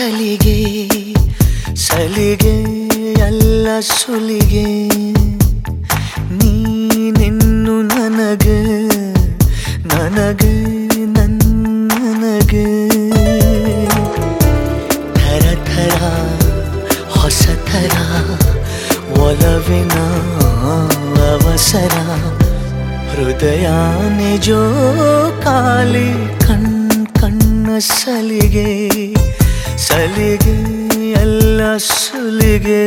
ಸಲಿಗೆ ಸಲಿಗೆ ಎಲ್ಲ ಸುಲಿಗೆ ನೀನೆನ್ನು ನನಗೆ ನನಗೆ ನನ್ನನಗೆ ಥರ ಥರ ಹೊಸ ಥರ ಒಲವಿನ ಅವಸರ ಹೃದಯ ನಿಜೋ ಕಾಲಿ ಕಣ್ ಕಣ್ಣ ಸಲಿಗೆ ಸಲಿಗೆ ಎಲ್ಲ ಸುಲಿಗೆ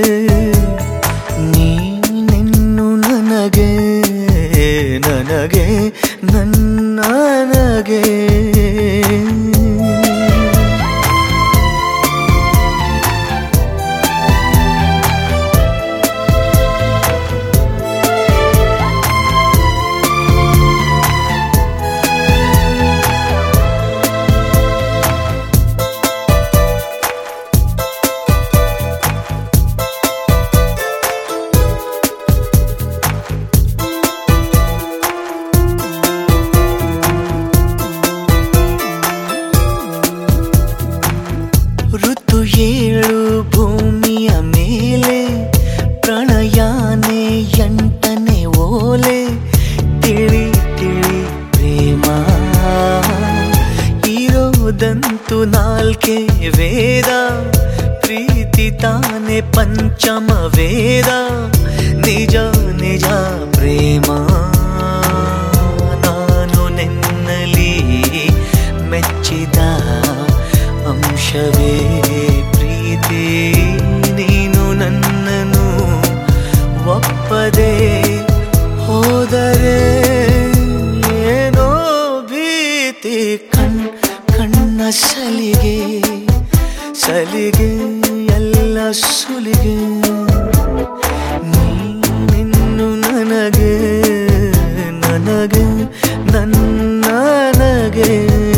ನೀನೆನ್ನು ನನಗೆ ನನಗೆ ನನ್ನನಗೆ ಋತು ಏಳು ಭೂಮಿಯ ಮೇಲೆ ಪ್ರಣಯಾನೆ ಎಂಟನೆ ಓಲೆ ತಿಳಿ ತಿಳಿ ಪ್ರೇಮ ಇರೋದಂತೂ ನಾಲ್ಕೆ ವೇದ ಪ್ರೀತಿ ತಾನೆ ಪಂಚಮ ವೇದ ನಿಜ ನಿಜ ಪ್ರೇಮ ನಾನು ನೆನ್ನಲಿ ಮೆಚ್ಚಿದ ಅಂಶವೇ ಪ್ರೀತಿ ನೀನು ನನ್ನನ್ನು ಒಪ್ಪದೆ ಹೋದರೆ ಏನೋ ಭೀತಿ ಕಣ್ ಕಣ್ಣ ಸಲಿಗೆ ಸಲಿಗೆ ಎಲ್ಲ ಸುಲಿಗೆ ನೀನಿನ್ನು ನನಗೆ ನನಗೆ ನನ್ನನಗೆ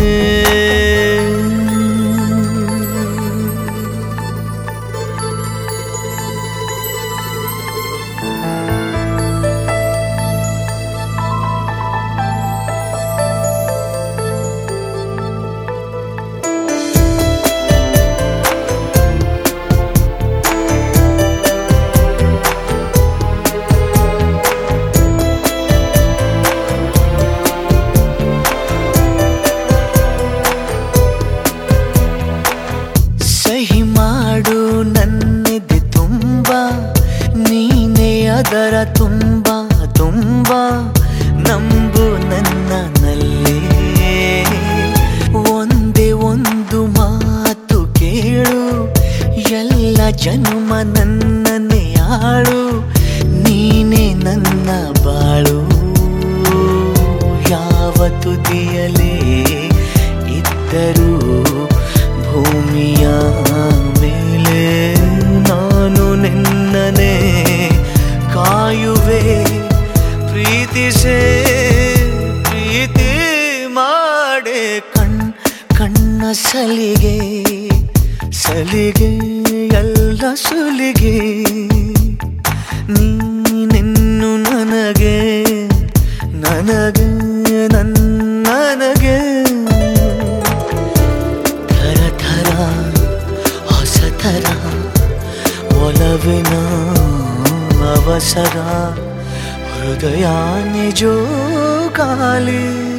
ಸಹಿ ಮಾಡು ನನ್ನೆದೆ ತುಂಬ ನೀನೇ ಅದರ ತುಂಬ ತುಂಬ ನಂಬು ನನ್ನಲ್ಲೇ ಒಂದೇ ಒಂದು ಮಾತು ಕೇಳು ಎಲ್ಲ ಜನ್ಮ ನನ್ನನ್ನೇ ಆಳು ನೀನೇ ನನ್ನ ಬಾಳು ಯಾವ ತುದಿಯಲೇ ಇದ್ದರೂ ಭೂಮಿಯ ಮೇಲೆ ನಾನು ನಿನ್ನನೆ ಕಾಯುವೆ ಪ್ರೀತಿಸೇ ಪ್ರೀತಿ ಮಾಡೆ ಕಣ್ ಕಣ್ಣ ಸಲಿಗೆ ಸಲಿಗೆ ಎಲ್ಲ ಸುಲಿಗೆ ನೀನೆನ್ನು ನನಗೆ ನನಗೆ ನನ್ನನಗೆ ಥರ ಥರ ಹೊಸ ಥರ ಒಲವಿನ ಅವಸರ ಹೃದಯ ನಿಜೋ ಕಾಲಿ